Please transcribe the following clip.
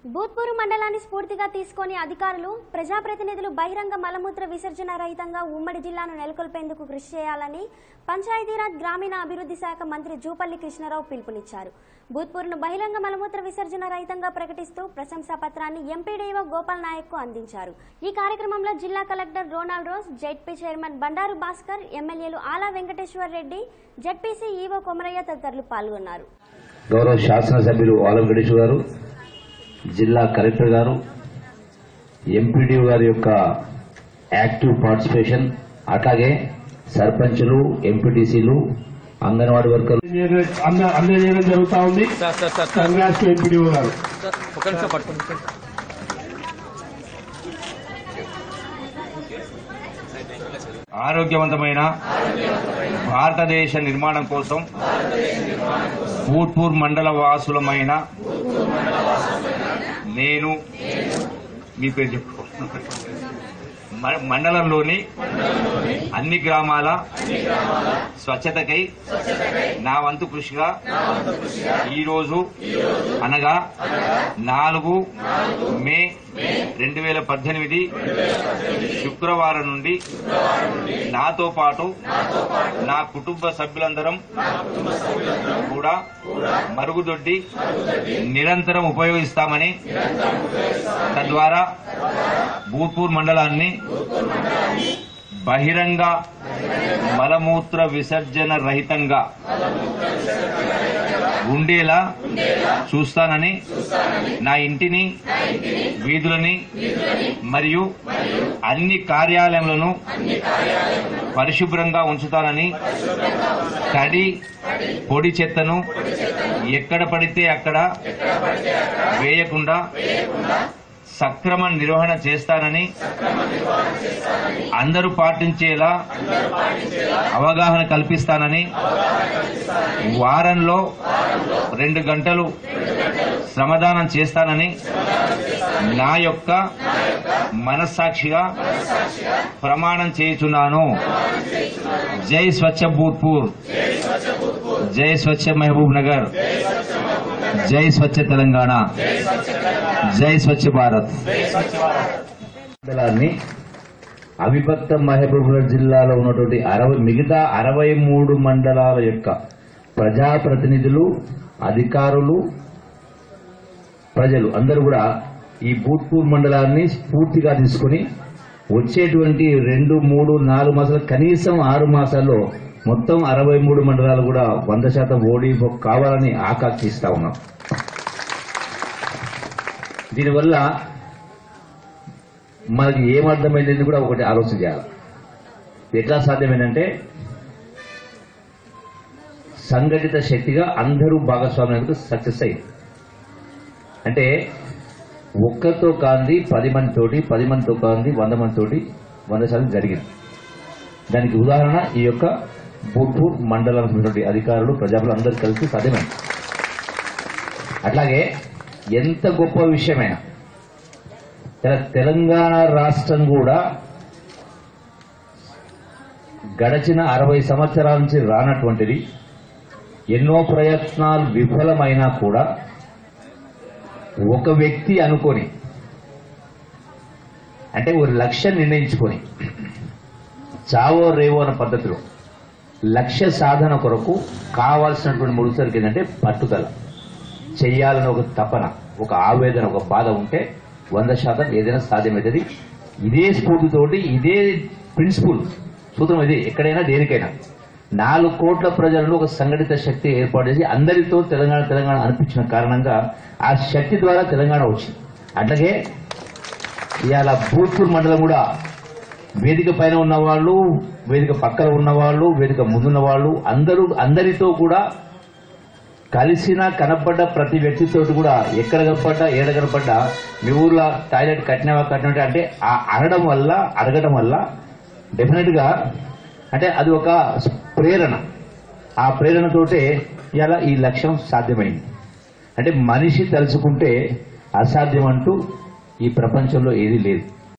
భూత్పూర్ మండలాన్ని స్ఫూర్తిగా తీసుకొని అధికారులు ప్రజాప్రతినిధులు బహిరంగ మలమూత్ర విసర్జన రహితంగా ఉమ్మడి జిల్లాను నెలకొల్పేందుకు కృషి చేయాలని పంచాయతీరాజ్ గ్రామీణ అభివృద్ధి శాఖ మంత్రి జూపల్లి కృష్ణారావు పిలుపునిచ్చారు భూత్పూర్ను బహిరంగ మలమూత్ర విసర్జన రహితంగా ప్రకటిస్తూ ప్రశంసా పత్రాన్ని ఎంపీడీఓ గోపాల్ నాయక్ కు అందించారు ఈ కార్యక్రమంలో జిల్లా collector Ronald Rose ZP chairman Bandaru Bhaskar ఎమ్మెల్యేలు ఆలా వెంకటేశ్వర్ రెడ్డి జెడ్పీసీ ఈవో కొమరయ్య తదితరులు పాల్గొన్నారు గౌరవ శాసనసభ్యులు ఆలం గణేష్ గారు జిల్లా కలెక్టర్ గారు ఎంపీడీ గారి యొక్క యాక్టివ్ పార్టిసిపేషన్ అట్లాగే సర్పంచులు ఎంపీటీసీలు అంగన్వాడీ వర్కర్లు అంద- అందజేయడం జరుగుతా ఉంది sir sir sir sir congrats to MPDO garu sir ఒక నిమిషం పట్టుకోండి ఆరోగ్యవంతమైన భారతదేశ నిర్మాణం కోసం భూత్పూర్ మండల వాసులమైన నేను మీ పేరు చెప్పు మ- మండలంలోని అన్ని గ్రామాల స్వచ్ఛతకై నా వంతు కృషిగా ఈరోజు అనగా నాలుగు మే రెండు వేల పద్దెనిమిది శుక్రవారం నుండి నాతో పాటు నా కుటుంబ సభ్యులందరం కూడా మరుగుదొడ్డి నిరంతరం ఉపయోగిస్తామని తద్వారా భూత్పూర్ మండలాన్ని బహిరంగ మలమూత్ర విసర్జన రహితంగా ఉండేలా చూస్తానని నా ఇంటిని వీధులని మరియు అన్ని కార్యాలయములను పరిశుభ్రంగా ఉంచుతానని తడి పొడి చెత్తను ఎక్కడ పడితే అక్కడ వేయకుండా సక్రమ నిర్వహణ చేస్తానని అందరూ పాటించేలా అవగాహన కల్పిస్తానని వారంలో రెండు గంటలు శ్రమదానం చేస్తానని నా యొక్క మనస్సాక్షిగా ప్రమాణం చేయుచున్నాను జై స్వచ్ఛ భూత్పూర్ జై స్వచ్ఛ మహబూబ్ నగర్ జై స్వచ్ఛ తెలంగాణ జై స్వచ్ఛ భారత్ మండలాన్ని అవిభక్త మహబూబ్నగర్ జిల్లాలో ఉన్నటువంటి అరవై మిగతా అరవై మూడు మండలాల యొక్క ప్రజాప్రతినిధులు అధికారులు ప్రజలు అందరూ కూడా ఈ భూత్పూర్ మండలాన్ని స్ఫూర్తిగా తీసుకుని వచ్చేటువంటి రెండు మూడు నాలుగు మాసాలు కనీసం ఆరు మాసాల్లో మొత్తం అరవై మూడు మండలాలు కూడా వంద శాతం ఓడి కావాలని ఆకాంక్షిస్తా ఉన్నాం దీనివల్ల మనకి ఏమర్థమైంది కూడా ఒకటి ఆలోచన చేయాలి ఎట్లా సాధ్యమేనంటే సంఘటిత శక్తిగా అందరూ భాగస్వామ్యానికి సక్సెస్ అయింది అంటే ఒక్కరితో కాంది పది మందితోటి పది మందితో కాంది వంద మందితోటి వంద శాతం జరిగింది దానికి ఉదాహరణ ఈ యొక్క భూపూర్ మండలం ఉన్నటువంటి అధికారులు ప్రజలు అందరూ కలిసి సాధ్యమైంది అట్లాగే ఎంత గొప్ప విషయమైనా తెల- తెలంగాణ రాష్ట్రం కూడా గడచిన అరవై సంవత్సరాల నుంచి రానటువంటిది ఎన్నో ప్రయత్నాలు విఫలమైనా కూడా ఒక వ్యక్తి అనుకొని అంటే ఒక లక్ష్యం నిర్ణయించుకొని చావో రేవో అన్న పద్ధతిలో లక్ష్య సాధన కొరకు కావాల్సినటువంటి ముడిసరికి ఏంటంటే పట్టుదల చెయ్యాలని ఒక తపన ఒక ఆవేదన ఒక బాధ ఉంటే వంద శాతం ఏదైనా సాధ్యమవుతుంది ఇదే స్ఫూర్తితోటి ఇదే ప్రిన్సిపుల్ సూత్రం ఇది ఎక్కడైనా దేనికైనా నాలుగు కోట్ల ప్రజలను ఒక సంఘటిత శక్తి ఏర్పాటు చేసి అందరితో తెలంగాణ తెలంగాణ అనిపించిన కారణంగా ఆ శక్తి ద్వారా తెలంగాణ వచ్చింది అట్లాగే ఇవాళ భూత్పూర్ మండలం కూడా వేదిక పైన ఉన్న వాళ్ళు వేదిక పక్కన ఉన్న వాళ్ళు వేదిక ముందున్న వాళ్ళు అందరూ అందరితో కూడా కలిసిన కనపడ్డ ప్రతి వ్యక్తితో కూడా ఎక్కడ కనపడ్డా ఏడ కనపడ్డా మీ ఊర్లో టాయిలెట్ కట్టినవా కట్టినట్టు అంటే ఆ అనడం వల్ల అడగడం వల్ల డెఫినెట్ గా అంటే అది ఒక ప్రేరణ ఆ ప్రేరణతోటే ఇలా ఈ లక్ష్యం సాధ్యమైంది అంటే మనిషి తలుచుకుంటే అసాధ్యం అంటూ ఈ ప్రపంచంలో ఏదీ లేదు